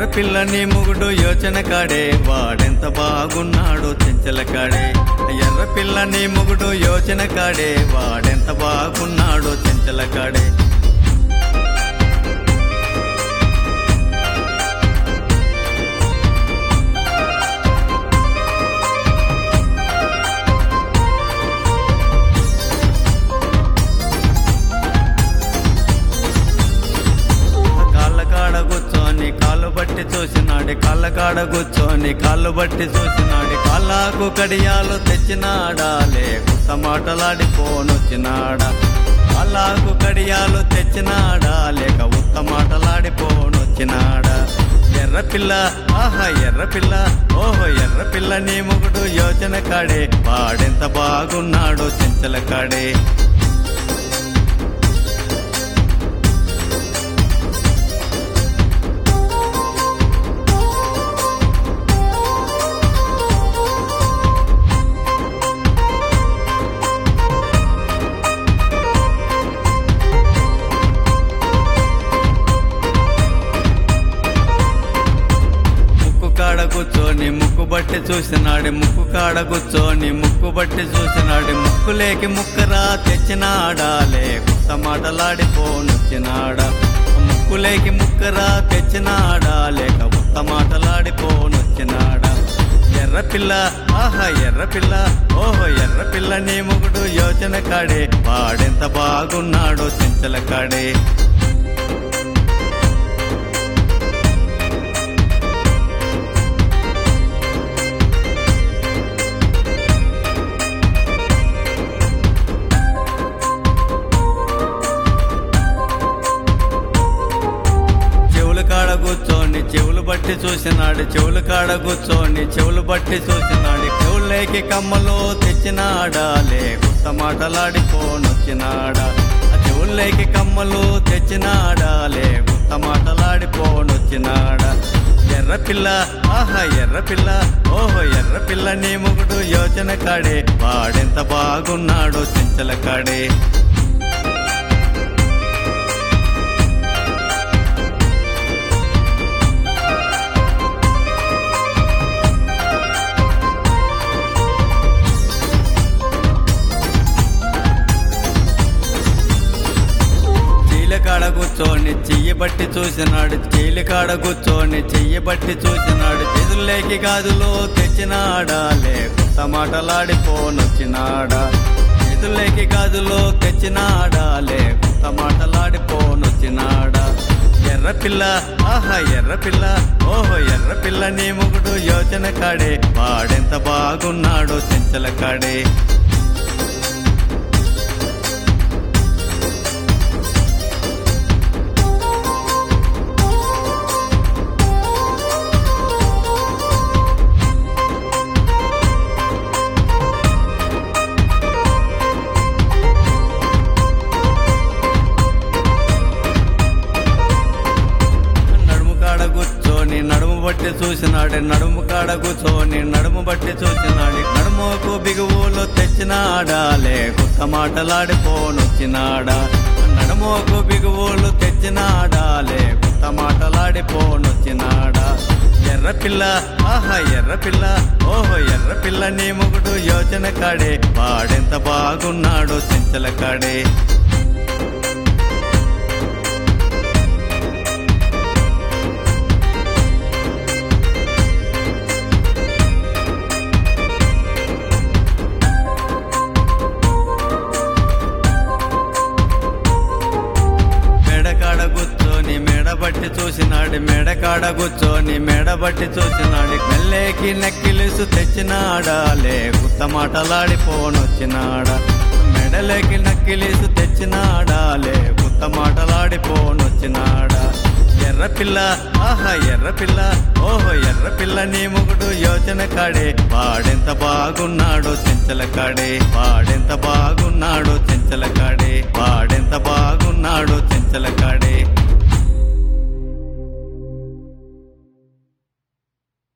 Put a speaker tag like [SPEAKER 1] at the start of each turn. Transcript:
[SPEAKER 1] ఎర్ర పిల్లని ముగుడు యోచన కాడే వాడెంత బాగున్నాడో చెంచల కాడే ఎర్ర పిల్లని ముగుడు యోచన కాడే వాడెంత బాగున్నాడో చెంచల కాడే కాళ్ళ కాడ కూర్చొని కాళ్ళు బట్టి చూసినాడు కాళ్ళ కాడ కూర్చొని కాళ్ళు బట్టి చూసినాడు కాళ్ళకు కడియాలు తెచ్చినాడా లేకుత మాటలాడి పోనొచ్చినాడా కాళ్ళకు కడియాలు తెచ్చినాడా లేక ఉత్త మాటలాడి పోనొచ్చినాడా ఎర్ర పిల్ల ఆహా ఎర్ర పిల్ల ఓహో ఎర్ర పిల్ల నీ మొగుడు యోచన కాడే వాడెంత బాగున్నాడో చెంచల కాడే ముక్కు కాడ కూర్చొని ముక్కు బట్టి చూసినాడు ముక్కు కాడ కూర్చొని ముక్కు బట్టి చూసినాడు ముక్కులేకి ముక్కరా తెచ్చినాడా లేకుత మాటలాడి పోనొచ్చినాడా ముక్కులేకి ముక్కరా తెచ్చినాడా లేక ఉత్త మాటలాడి పోనొచ్చినాడా ఎర్ర పిల్ల ఆహా ఎర్ర పిల్ల ఓహో ఎర్ర పిల్ల నీ మొగుడు యోచన కాడే వాడెంత బాగున్నాడో చెంచల కాడే చెవులు కాడ కూర్చొని చెవులు బట్టి చూసినాడు చెవులు కాడ కూర్చొని చెవులు బట్టి చూసినాడు చెవులేకి కమ్మలు తెచ్చినాడా లేకుత మాటలాడి పోనొచ్చినాడా ఆ చెవులేకి కమ్మలు తెచ్చినాడా లేకుత మాటలాడి పోనొచ్చినాడా ఎర్ర పిల్ల ఆహా ఎర్ర పిల్ల ఓహో ఎర్ర పిల్ల నీ మొగుడు యోచన కాడే వాడెంత బాగున్నాడో చెంచల కాడే చీల కాడ కూర్చొని చెయ్యి బట్టి చూసినాడు చీల కాడ కూర్చొని చెయ్యి బట్టి చూసినాడు చేతుల్లోకి గాజులు తెచ్చినాడా లేకుత మాటలాడి పోనొచ్చినాడా చేతుల్లోకి గాజులు తెచ్చినాడా లేకుత మాటలాడి పోనొచ్చినాడా ఎర్ర పిల్ల ఆహా ఎర్ర పిల్ల ఓహో ఎర్ర పిల్ల నీ మొగుడు యోచన కాడే వాడెంత బాగున్నాడో చెంచల కాడే నడుము కాడ కూర్చొని నడుము బట్టి చూసినాడు నడుము కాడ కూర్చొని నడుము బట్టి చూసినాడు నడుముకు బిగువులు తెచ్చినాడా లేకుత మాటలాడి పోనొచ్చినాడా నడుముకు బిగువులు తెచ్చినాడా లేకుత మాటలాడి పోనొచ్చినాడా ఎర్ర పిల్ల ఆహా ఎర్ర పిల్ల ఓహో ఎర్ర పిల్ల నీ మొగుడు యోచన కాడే వాడెంత బాగున్నాడో చెంచల కాడే మెడకాడ కూర్చొని మెడబట్టి చూసినాడు మెడకాడ కూర్చొని మెడబట్టి చూసినాడు మెల్లేకి నెక్కిలిసు తెచ్చినాడా లేకుత మాటలాడి పోనొచ్చినాడా మెడలేకి నక్కిలిసు తెచ్చినాడా లేకుత మాటలాడి పోనొచ్చినాడా ఎర్ర పిల్ల ఆహా ఎర్ర పిల్ల ఓహో ఎర్ర పిల్ల నీ మొగుడు యోచన కాడే వాడెంత బాగున్నాడో చెంచల కాడే వాడెంత బాగున్నాడో చెంచల కాడే వాడెంత బాగున్నాడో చెంచల కాడే